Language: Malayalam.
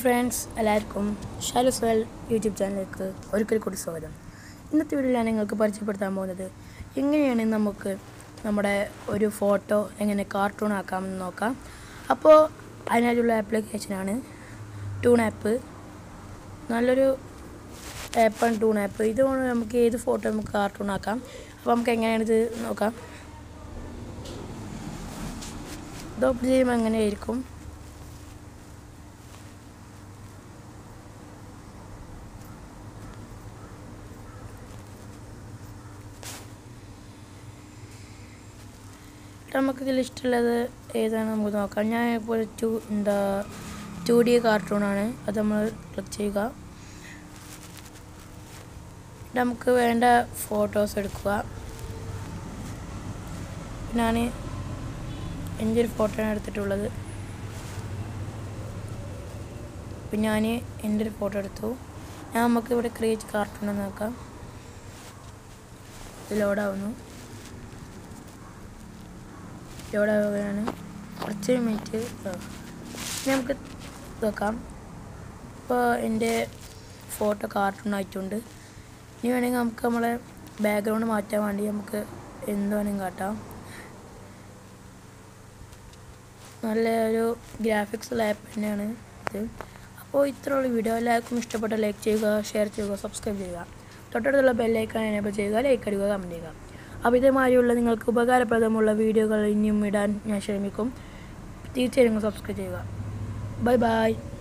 ഫ്രണ്ട്സ് എല്ലാവർക്കും ഷാലുസ് വെൽ യൂട്യൂബ് ചാനലിലേക്ക് ഒരിക്കൽ കൂടി സ്വാഗതം ഇന്നത്തെ വീഡിയോയിൽ ഞാൻ നിങ്ങൾക്ക് പരിചയപ്പെടുത്താൻ പോകുന്നത് എങ്ങനെയാണ് നമുക്ക് നമ്മുടെ ഒരു ഫോട്ടോ എങ്ങനെ കാർട്ടൂൺ ആക്കാമെന്ന് നോക്കാം അപ്പോൾ അതിനായിട്ടുള്ള ആപ്ലിക്കേഷനാണ് ടൂൺ ആപ്പ് നല്ലൊരു ആപ്പാണ് ടൂൺ ആപ്പ് ഇതുകൊണ്ട് നമുക്ക് ഏത് ഫോട്ടോ നമുക്ക് കാർട്ടൂൺ ആക്കാം അപ്പോൾ നമുക്ക് എങ്ങനെയാണ് ഇത് നോക്കാം ഇത് ഓപ്പൺ ചെയ്യുമ്പോൾ എങ്ങനെയായിരിക്കും നമുക്കിതിൽ ഇഷ്ടമുള്ളത് ഏതാണ് നമുക്ക് നോക്കാം ഞാൻ ഇപ്പോൾ ടു എന്താ ടു ഡി കാർട്ടൂണാണ് അത് നമ്മൾ ക്ലിക്ക് ചെയ്യുക നമുക്ക് വേണ്ട ഫോട്ടോസ് എടുക്കുക ഞാൻ എൻ്റെ ഒരു ഫോട്ടോയാണ് എടുത്തിട്ടുള്ളത് പിന്നെ ഞാൻ എൻ്റെ ഒരു ഫോട്ടോ എടുത്തു ഞാൻ നമുക്ക് ഇവിടെ ക്രിയേറ്റ് കാർട്ടൂൺ എന്ന് നോക്കാം ഇത് ലോഡാവുന്നു ലോഡാവുകയാണ് കുറച്ച് മിനിറ്റ് നമുക്ക് നോക്കാം ഇപ്പോൾ എൻ്റെ ഫോട്ടോ കാർട്ടൂൺ ആയിട്ടുണ്ട് ഇനി വേണമെങ്കിൽ നമുക്ക് നമ്മളെ ബാക്ക്ഗ്രൗണ്ട് മാറ്റാൻ വേണ്ടി നമുക്ക് എന്ത് വേണമെങ്കിൽ കാട്ടാം നല്ല ഒരു ഗ്രാഫിക്സ് ഉള്ള ആപ്പ് തന്നെയാണ് ഇത് അപ്പോൾ ഇത്രയുള്ള വീഡിയോ എല്ലാവർക്കും ഇഷ്ടപ്പെട്ട ലൈക്ക് ചെയ്യുക ഷെയർ ചെയ്യുക സബ്സ്ക്രൈബ് ചെയ്യുക തൊട്ടടുത്തുള്ള ബെല്ലൈക്കൺ എനേബിൾ ചെയ്യുക ലൈക്ക് അടിക്കുക കമൻറ്റ് ചെയ്യുക അപ്പോൾ ഇതേമാതിരിയുള്ള നിങ്ങൾക്ക് ഉപകാരപ്രദമുള്ള വീഡിയോകൾ ഇനിയും ഇടാൻ ഞാൻ ശ്രമിക്കും തീർച്ചയായും സബ്സ്ക്രൈബ് ചെയ്യുക ബൈ ബൈ